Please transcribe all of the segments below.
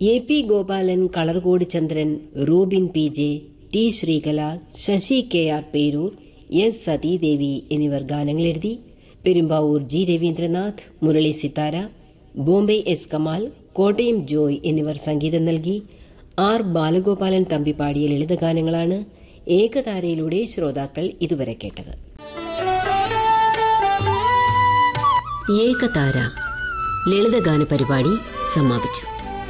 A P Gopalan Kalarcode Chandran Robin P J T Sreekala Sasi K R Perur S Sathidevi എന്നിവർ ഗാനങ്ങൾ എഴുതി പെരുമ്പാവൂർ ജി രവീന്ദ്രനാഥ് മുരളി സിത്താര ബോംബെ എസ് കമാൽ കോട്ടയം ജോയ് എന്നിവർ സംഗീതം നൽകി ആർ ബാലഗോപാലൻ തമ്പി പാടിയ ലളിതഗാനങ്ങളാണ് ഏകതാരയിലൂടെ ശ്രോതാക്കൾ ഇതുവരെ കേട്ടത് ഏകതാര ലളിതഗാന പരിപാടി സമാപിച്ചു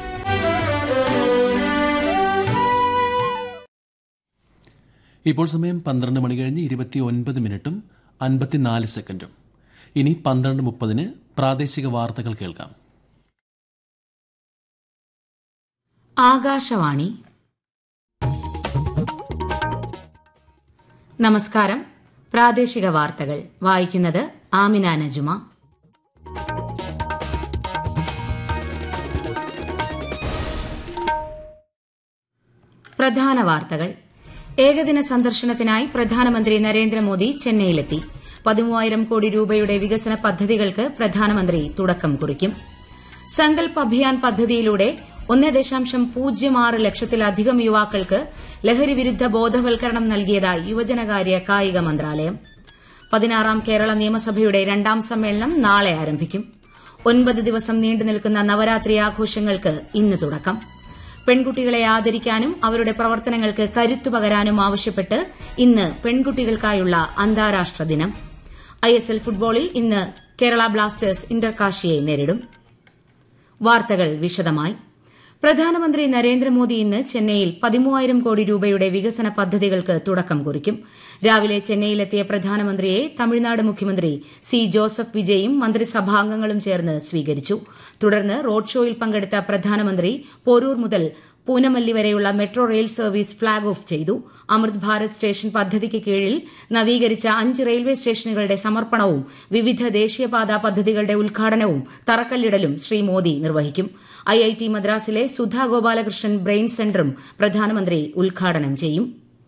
ഇപ്പോൾ സമയം പന്ത്രണ്ട് മണി കഴിഞ്ഞ് ഇരുപത്തി ഒൻപത് മിനിറ്റും അൻപത്തിനാല് സെക്കൻഡും ഇനി പന്ത്രണ്ട് മുപ്പതിന് പ്രാദേശിക വാർത്തകൾ കേൾക്കാം ആകാശവാണി നമസ്കാരം പ്രാദേശിക വാർത്തകൾ വായിക്കുന്നത് ആമിന നജുമ പ്രധാന വാർത്തകൾ ഏകദിന സന്ദർശനത്തിനായി പ്രധാനമന്ത്രി നരേന്ദ്രമോദി ചെന്നൈയിലെത്തി പതിമൂവായിരം കോടി രൂപയുടെ വികസന പദ്ധതികൾക്ക് പ്രധാനമന്ത്രി തുടക്കം കുറിക്കും സങ്കൽപ് അഭിയാൻ പദ്ധതിയിലൂടെ ഒന്ന് ദശാംശം പൂജ്യം ആറ് ലക്ഷത്തിലധികം യുവാക്കൾക്ക് ലഹരി വിരുദ്ധ ബോധവൽക്കരണം നൽകിയതായി യുവജനകാര്യ കായിക മന്ത്രാലയം പതിനാറാം കേരള നിയമസഭയുടെ രണ്ടാം സമ്മേളനം നാളെ ആരംഭിക്കും ഒൻപത് ദിവസം നീണ്ടുനിൽക്കുന്ന നവരാത്രി ആഘോഷങ്ങൾക്ക് ഇന്ന് തുടക്കം പെൺകുട്ടികളെ ആദരിക്കാനും അവരുടെ പ്രവർത്തനങ്ങൾക്ക് കരുത്തു പകരാനും ആവശ്യപ്പെട്ട് ഇന്ന് പെൺകുട്ടികൾക്കായുള്ള അന്താരാഷ്ട്ര ദിനം ഐഎസ്എൽ ഫുട്ബോളിൽ ഇന്ന് കേരള ബ്ലാസ്റ്റേഴ്സ് ഇന്റർകാഷിയെ നേരിടും വാർത്തകൾ വിശദമായി പ്രധാനമന്ത്രി നരേന്ദ്രമോദി ഇന്ന് ചെന്നൈയിൽ പതിമൂവായിരം കോടി രൂപയുടെ വികസന പദ്ധതികൾക്ക് തുടക്കം കുറിക്കും രാവിലെ ചെന്നൈയിലെത്തിയ പ്രധാനമന്ത്രിയെ തമിഴ്നാട് മുഖ്യമന്ത്രി സി ജോസഫ് വിജയും മന്ത്രിസഭാംഗങ്ങളും ചേർന്ന് സ്വീകരിച്ചു തുടർന്ന് റോഡ് ഷോയിൽ പങ്കെടുത്ത പ്രധാനമന്ത്രി പോരൂർ മുതൽ പൂനമല്ലി വരെയുള്ള metro rail service flag off ചെയ്തു അമൃത് ഭാരത് സ്റ്റേഷൻ പദ്ധതിക്ക് കീഴിൽ നവീകരിച്ച അഞ്ച് റെയിൽവേ സ്റ്റേഷനുകളുടെ സമർപ്പണവും വിവിധ ദേശീയപാതാ പദ്ധതികളുടെ ഉദ്ഘാടനവും തറക്കല്ലിടലും ശ്രീ മോദി നിർവഹിക്കും ഐഐടി മദ്രാസിലെ സുധാ ഗോപാലകൃഷ്ണൻ ബ്രെയിൻ സെന്ററും പ്രധാനമന്ത്രി ഉദ്ഘാടനം ചെയ്യും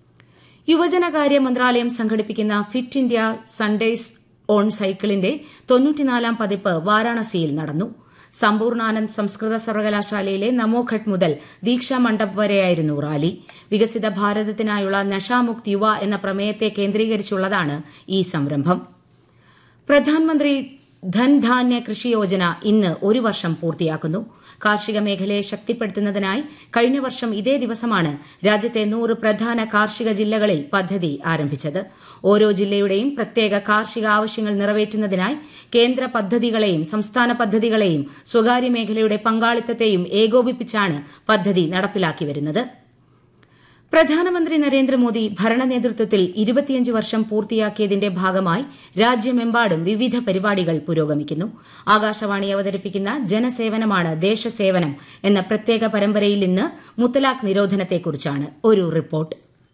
യുവജനകാര്യ മന്ത്രാലയം സംഘടിപ്പിക്കുന്ന ഫിറ്റ് ഇന്ത്യ സൺഡേസ് ഓൺ സൈക്കിളിന്റെ തൊണ്ണൂറ്റിനാലാം പതിപ്പ് വാരാണസിയിൽ നടന്നു സമ്പൂർണാനന്ദ് സംസ്കൃത സർവകലാശാലയിലെ നമോഘട്ട് മുതൽ ദീക്ഷാ മണ്ഡപ് വരെയായിരുന്നു റാലി വികസിത ഭാരതത്തിനായുള്ള നഷാമുക്ത് യുവ എന്ന പ്രമേയത്തെ കേന്ദ്രീകരിച്ചുള്ളതാണ് ഈ സംരംഭം പ്രധാനമന്ത്രി ധൻധാന്യ കൃഷി യോജന ഇന്ന് ഒരു വർഷം പൂർത്തിയാക്കുന്നു കാർഷിക മേഖലയെ ശക്തിപ്പെടുത്തുന്നതിനായി കഴിഞ്ഞ വർഷം ഇതേ ദിവസമാണ് രാജ്യത്തെ നൂറ് പ്രധാന കാർഷിക ജില്ലകളിൽ പദ്ധതി ആരംഭിച്ചത് ഓരോ ജില്ലയുടെയും പ്രത്യേക കാർഷിക ആവശ്യങ്ങൾ നിറവേറ്റുന്നതിനായി കേന്ദ്ര പദ്ധതികളെയും സംസ്ഥാന പദ്ധതികളെയും സ്വകാര്യ മേഖലയുടെ പങ്കാളിത്തത്തെയും ഏകോപിപ്പിച്ചാണ് പദ്ധതി നടപ്പിലാക്കി വരുന്നത് പ്രധാനമന്ത്രി നരേന്ദ്രമോദി ഭരണ നേതൃത്വത്തിൽ ഇരുപത്തിയഞ്ച് വർഷം പൂർത്തിയാക്കിയതിന്റെ ഭാഗമായി രാജ്യമെമ്പാടും വിവിധ പരിപാടികൾ പുരോഗമിക്കുന്നു ആകാശവാണി അവതരിപ്പിക്കുന്ന ജനസേവനമാണ് ദേശസേവനം എന്ന പ്രത്യേക പരമ്പരയിൽ ഇന്ന് മുത്തലാഖ് നിരോധനത്തെക്കുറിച്ചാണ് ഒരു റിപ്പോർട്ട്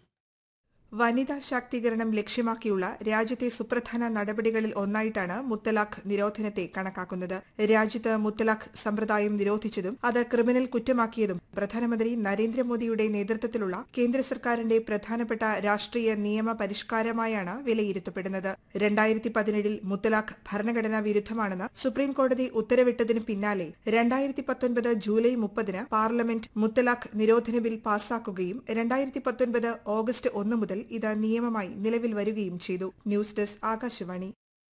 വനിതാ ശാക്തീകരണം ലക്ഷ്യമാക്കിയുള്ള രാജ്യത്തെ സുപ്രധാന നടപടികളിൽ ഒന്നായിട്ടാണ് മുത്തലാഖ് നിരോധനത്തെ കണക്കാക്കുന്നത് രാജ്യത്ത് മുത്തലാഖ് സമ്പ്രദായം നിരോധിച്ചതും അത് ക്രിമിനൽ കുറ്റമാക്കിയതും പ്രധാനമന്ത്രി നരേന്ദ്രമോദിയുടെ നേതൃത്വത്തിലുള്ള കേന്ദ്ര സർക്കാരിന്റെ പ്രധാനപ്പെട്ട രാഷ്ട്രീയ നിയമ പരിഷ്കാരമായാണ് വിലയിരുത്തപ്പെടുന്നത് രണ്ടായിരത്തി പതിനേഴിൽ മുത്തലാഖ് ഭരണഘടനാ വിരുദ്ധമാണെന്ന് സുപ്രീം കോടതി ഉത്തരവിട്ടതിന് പിന്നാലെ രണ്ടായിരത്തി പത്തൊൻപത് ജൂലൈ മുപ്പതിന് പാർലമെന്റ് മുത്തലാഖ് നിരോധന ബിൽ പാസാക്കുകയും രണ്ടായിരത്തി പത്തൊൻപത് ഓഗസ്റ്റ് ഒന്ന് മുതൽ ഇത് നിയമമായി നിലവിൽ വരികയും ചെയ്തു ന്യൂസ് ഡെസ്ക് ആകാശവാണി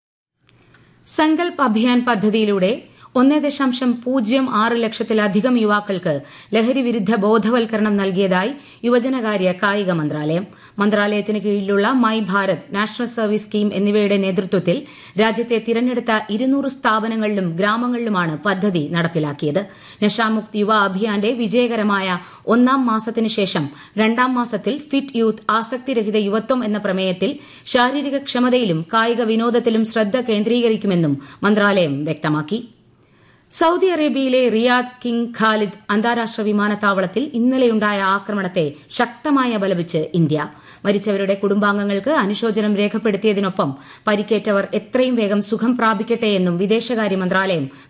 സങ്കൽപ് അഭിയാൻ പദ്ധതിയിലൂടെ ഒന്ന് ദശാംശം പൂജ്യം ആറ് ലക്ഷത്തിലധികം യുവാക്കൾക്ക് ലഹരി വിരുദ്ധ ബോധവൽക്കരണം നൽകിയതായി യുവജനകാര്യ കായിക മന്ത്രാലയം മന്ത്രാലയത്തിന് കീഴിലുള്ള My Bharat national service scheme എന്നിവയുടെ നേതൃത്വത്തിൽ രാജ്യത്തെ തിരഞ്ഞെടുത്ത ഇരുന്നൂറ് സ്ഥാപനങ്ങളിലും ഗ്രാമങ്ങളിലുമാണ് പദ്ധതി നടപ്പിലാക്കിയത് നഷാമുക്ത് യുവ അഭിയാന്റെ വിജയകരമായ ഒന്നാം മാസത്തിന് ശേഷം രണ്ടാം മാസത്തിൽ ഫിറ്റ് യൂത്ത് ആസക്തിരഹിത യുവത്വം എന്ന പ്രമേയത്തിൽ ശാരീരിക ക്ഷമതയിലും കായിക വിനോദത്തിലും ശ്രദ്ധ കേന്ദ്രീകരിക്കുമെന്നും മന്ത്രാലയം വ്യക്തമാക്കി സൌദി അറേബ്യയിലെ റിയാദ് കിങ് ഖാലിദ് അന്താരാഷ്ട്ര വിമാനത്താവളത്തിൽ ഇന്നലെയുണ്ടായ ആക്രമണത്തെ ശക്തമായി അപലപിച്ച് ഇന്ത്യ മരിച്ചവരുടെ കുടുംബാംഗങ്ങൾക്ക് അനുശോചനം രേഖപ്പെടുത്തിയതിനൊപ്പം പരിക്കേറ്റവർ എത്രയും വേഗം സുഖം പ്രാപിക്കട്ടെയെന്നും വിദേശകാര്യ മന്ത്രാലയം